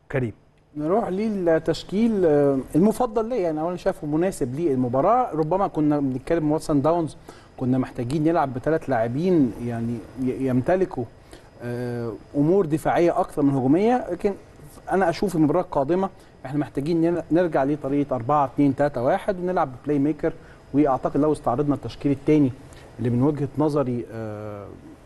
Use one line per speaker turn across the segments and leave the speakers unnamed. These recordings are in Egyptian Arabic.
كريم
نروح للتشكيل آه، المفضل ليا يعني انا شايفه مناسب للمباراه ربما كنا بنتكلم واتسون داونز كنا محتاجين نلعب بثلاث لاعبين يعني ي- يمتلكوا آه، امور دفاعيه اكثر من هجوميه لكن انا اشوف المباراه القادمه احنا محتاجين نر- نرجع لطريقه 4 2 3 1 ونلعب بلاي ميكر واعتقد لو استعرضنا التشكيل الثاني اللي من وجهه نظري آه،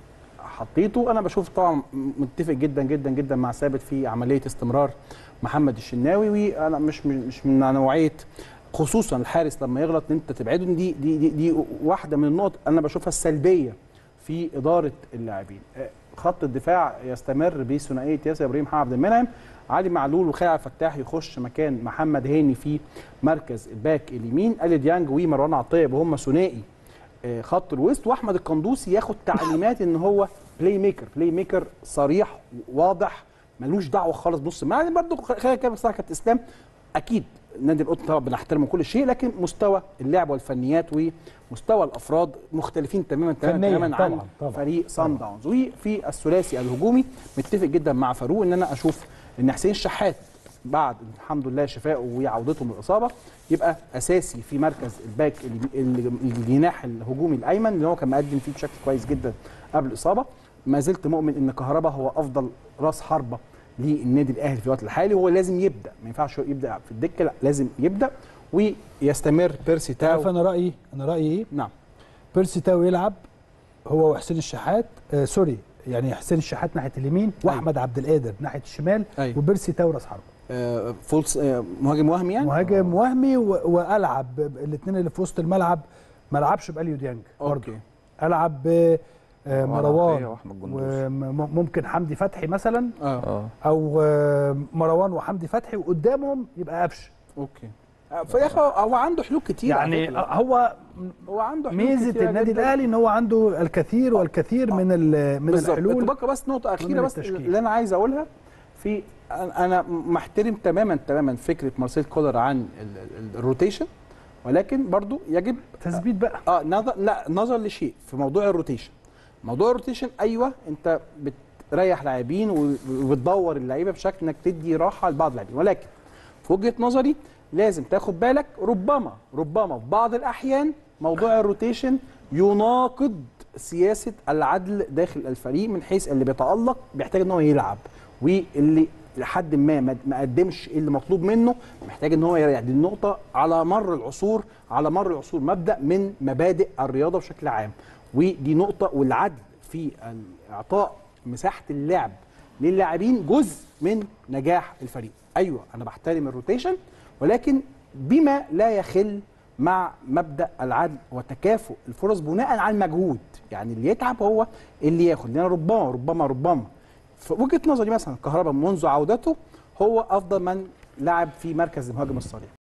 حطيته انا بشوف طبعا متفق جدا جدا جدا مع ثابت في عمليه استمرار محمد الشناوي وانا مش مش من نوعيه خصوصا الحارس لما يغلط ان انت تبعده دي دي دي, دي واحده من النقط انا بشوفها السلبيه في اداره اللاعبين آه، خط الدفاع يستمر بثنائيه ياسر ابراهيم محمد عبد المنعم علي معلول وخالد عبد الفتاح يخش مكان محمد هاني في مركز الباك اليمين الي ديانج ومروان عطيه وهم ثنائي آه، خط الوسط واحمد القندوسي ياخد تعليمات ان هو بلاي ميكر بلاي ميكر صريح واضح ملوش دعوه خالص بنص الملعب يعني برضه خلينا كده بصراحه كابتن اسلام اكيد نادي القطن طبعا بنحترمه كل شيء لكن مستوى اللعب والفنيات ومستوى الافراد مختلفين تماما تماما
فنياً
تماما
طبعاً،
عن
طبعاً،
فريق سان داونز وفي الثلاثي الهجومي متفق جدا مع فاروق ان انا اشوف ان حسين الشحات بعد الحمد لله شفائه وعودته من الاصابه يبقى اساسي في مركز الباك ال- ال- الجناح الهجومي الايمن اللي هو كان مقدم فيه بشكل كويس جدا قبل الاصابه ما زلت مؤمن ان كهربا هو افضل راس حربه للنادي الاهلي في الوقت الحالي وهو لازم يبدا ما ينفعش يبدا في الدكه لا لازم يبدا ويستمر بيرسي
تعرف
تاو
انا رايي انا رايي ايه
نعم
بيرسي تاو يلعب هو وحسين الشحات آه سوري يعني حسين الشحات ناحيه اليمين واحمد عبد القادر ناحيه الشمال
أيوة.
وبيرسي تاو راس حربه
آه فولس آه مهاجم وهمي يعني
مهاجم وهمي و- والعب الاثنين اللي في وسط الملعب ما العبش باليو ديانج برضه
اوكي
العب ب آه،
مروان
مروان
عطية وأحمد جندوز.
وممكن حمدي فتحي مثلا
اه
اه
او آه، مروان وحمدي فتحي وقدامهم يبقى قفشه
اوكي آه، في الاخر هو عنده حلول كتير على
يعني
فكرة.
هو
هو عنده حلول
ميزه
كتيرة
النادي
جداً.
الاهلي ان هو عنده الكثير والكثير من ال- من
بالظبط
الحلول
تبقى بس نقطه اخيره
من
بس
التشكيل.
اللي انا عايز اقولها في انا أنا محترم تماما تماما فكره مارسيل كولر عن ال- ال- الروتيشن ولكن برضو يجب
تثبيت بقى
اه نظر لا نظر لشيء في موضوع الروتيشن موضوع الروتيشن ايوه انت بتريح لاعبين و- وبتدور اللعيبه بشكل انك تدي راحه لبعض اللاعبين ولكن في وجهه نظري لازم تاخد بالك ربما ربما في بعض الاحيان موضوع الروتيشن يناقض سياسه العدل داخل الفريق من حيث اللي بيتالق بيحتاج ان هو يلعب واللي لحد ما ما ما قدمش اللي مطلوب منه محتاج ان هو يريح دي النقطه على مر العصور على مر العصور مبدا من مبادئ الرياضه بشكل عام ودي نقطه والعدل في اعطاء مساحه اللعب للاعبين جزء من نجاح الفريق ايوه انا بحترم الروتيشن ولكن بما لا يخل مع مبدا العدل وتكافؤ الفرص بناء على المجهود يعني اللي يتعب هو اللي ياخد لان ربما ربما ربما في وجهه نظري مثلا كهربا منذ عودته هو افضل من لعب في مركز المهاجم الصريح